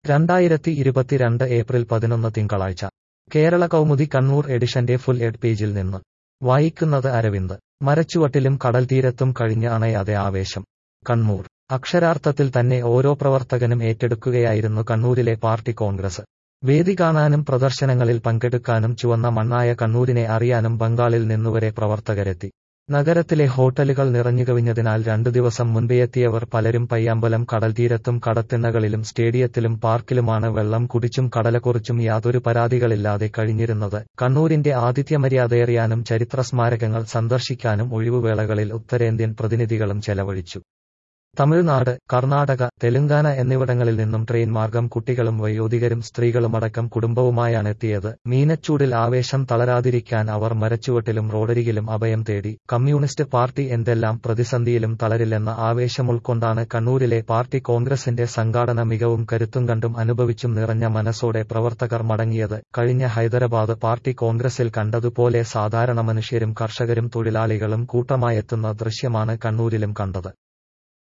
രണ്ടായിരത്തി ഇരുപത്തിരണ്ട് ഏപ്രിൽ പതിനൊന്ന് തിങ്കളാഴ്ച കേരള കൗമുദി കണ്ണൂർ എഡിഷന്റെ ഫുൾ എഡ് പേജിൽ നിന്ന് വായിക്കുന്നത് അരവിന്ദ് മരച്ചുവട്ടിലും കടൽത്തീരത്തും കഴിഞ്ഞ് അണയാതെ ആവേശം കണ്ണൂർ അക്ഷരാർത്ഥത്തിൽ തന്നെ ഓരോ പ്രവർത്തകനും ഏറ്റെടുക്കുകയായിരുന്നു കണ്ണൂരിലെ പാർട്ടി കോൺഗ്രസ് വേദി കാണാനും പ്രദർശനങ്ങളിൽ പങ്കെടുക്കാനും ചുവന്ന മണ്ണായ കണ്ണൂരിനെ അറിയാനും ബംഗാളിൽ നിന്നുവരെ പ്രവർത്തകരെത്തി നഗരത്തിലെ ഹോട്ടലുകൾ നിറഞ്ഞുകവിഞ്ഞതിനാൽ രണ്ടു ദിവസം മുൻപെയെത്തിയവർ പലരും പയ്യാമ്പലം കടൽത്തീരത്തും കടത്തിണ്ണകളിലും സ്റ്റേഡിയത്തിലും പാർക്കിലുമാണ് വെള്ളം കുടിച്ചും കടലക്കുറിച്ചും യാതൊരു പരാതികളില്ലാതെ കഴിഞ്ഞിരുന്നത് കണ്ണൂരിന്റെ ആതിഥ്യമര്യാദയറിയാനും ചരിത്ര സ്മാരകങ്ങൾ സന്ദർശിക്കാനും ഒഴിവുവേളകളിൽ ഉത്തരേന്ത്യൻ പ്രതിനിധികളും ചെലവഴിച്ചു തമിഴ്നാട് കർണാടക തെലുങ്കാന എന്നിവിടങ്ങളിൽ നിന്നും ട്രെയിൻ മാർഗം കുട്ടികളും വയോധികരും സ്ത്രീകളുമടക്കം കുടുംബവുമായാണെത്തിയത് മീനച്ചൂടിൽ ആവേശം തളരാതിരിക്കാൻ അവർ മരച്ചുവട്ടിലും റോഡരികിലും അഭയം തേടി കമ്മ്യൂണിസ്റ്റ് പാർട്ടി എന്തെല്ലാം പ്രതിസന്ധിയിലും തളരില്ലെന്ന ആവേശം ഉൾക്കൊണ്ടാണ് കണ്ണൂരിലെ പാർട്ടി കോൺഗ്രസിന്റെ സംഘാടന മികവും കരുത്തും കണ്ടും അനുഭവിച്ചും നിറഞ്ഞ മനസ്സോടെ പ്രവർത്തകർ മടങ്ങിയത് കഴിഞ്ഞ ഹൈദരാബാദ് പാർട്ടി കോൺഗ്രസിൽ കണ്ടതുപോലെ സാധാരണ മനുഷ്യരും കർഷകരും തൊഴിലാളികളും കൂട്ടമായെത്തുന്ന ദൃശ്യമാണ് കണ്ണൂരിലും കണ്ടത്